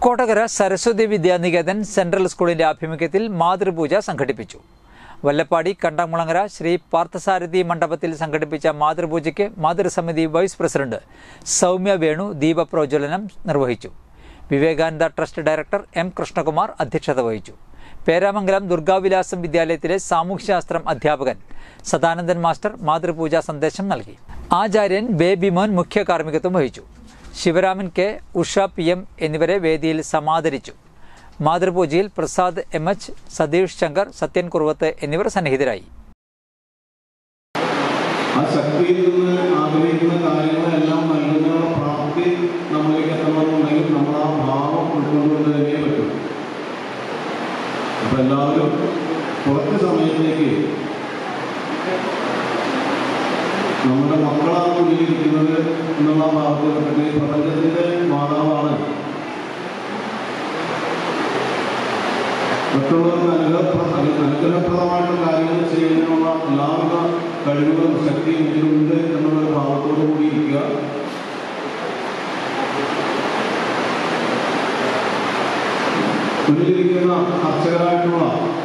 Kodakara Saraswati Vidya Niketan central സ്കൂളിന്റെ ആഭിമുഖ്യത്തിൽ മാതൃപൂജ സംഘടിപ്പിച്ചു വല്ലപ്പാടി കണ്ടംകുളങ്ങര ശ്രീ പാർത്ഥസാരഥി മണ്ഡപത്തിൽ സംഘടിപ്പിച്ച മാതൃപൂജയ്ക്ക് മാതൃസമിതി വൈസ് പ്രസിഡന്റ് സൗമ്യ വേണു ദീപപ്രോജ്വലനം നിർവഹിച്ചു Vivekananda trust director M Krishnakumar അധ്യക്ഷത വഹിച്ചു പേരാമംഗലം ദുർഗാവിലാസം വിദ്യാലയത്തിലെ സാമൂഹ്യശാസ്ത്രം അധ്യാപകൻ സദാനന്ദൻ മാസ്റ്റർ മാതൃപൂജാ സന്ദേശം നൽകി ആചാര്യൻ ബേബിമോൻ മുഖ്യ കാർമ്മികത്വം വഹിച്ചു Sivaraman K Usha P M എന്നിവരെ വേദിയിൽ സമാദരിച്ചു മാതൃപൂജയിൽ പ്രസാദ് എം എച്ച് സതീഷ് ശങ്കർ സത്യൻ കുറുവത്ത് എന്നിവർ സന്നിഹിതരായി ആ ശക്തിയിൽ നിന്ന് ആഗ്രഹിക്കുന്ന കാര്യങ്ങളെല്ലാം നൽകുന്നതിനുള്ള പ്രാപ്തി നമ്മളിലേക്ക് എത്തണമെന്നുണ്ടെങ്കിൽ നമ്മൾ ആ ഭാവം ഉൾക്കൊണ്ടുകൊണ്ട് തന്നെ പറ്റും അപ്പൊ എല്ലാവരും കുറച്ച് സമയത്തേക്ക് നമ്മുടെ മക്കളാണ് മുന്നിലിരിക്കുന്നത് എന്നുള്ള ഭാവത്തിൽ വെച്ചിട്ട് ഈ പ്രപഞ്ചത്തിന്റെ മാതാവാണ് മറ്റുള്ളവർക്ക് അനുഗ്രഹപ്ര അനുഗ്രഹപ്രദമായിട്ടുള്ള കാര്യങ്ങൾ ചെയ്യുന്നതിനുള്ള എല്ലാവിധ കഴിവുകളും ശക്തിയും ഇതിലുണ്ട് എന്നുള്ള ഭാവത്തോടു കൂടി ഇരിക്കുക മുന്നിലിരിക്കുന്ന അർച്ചകരായിട്ടുള്ള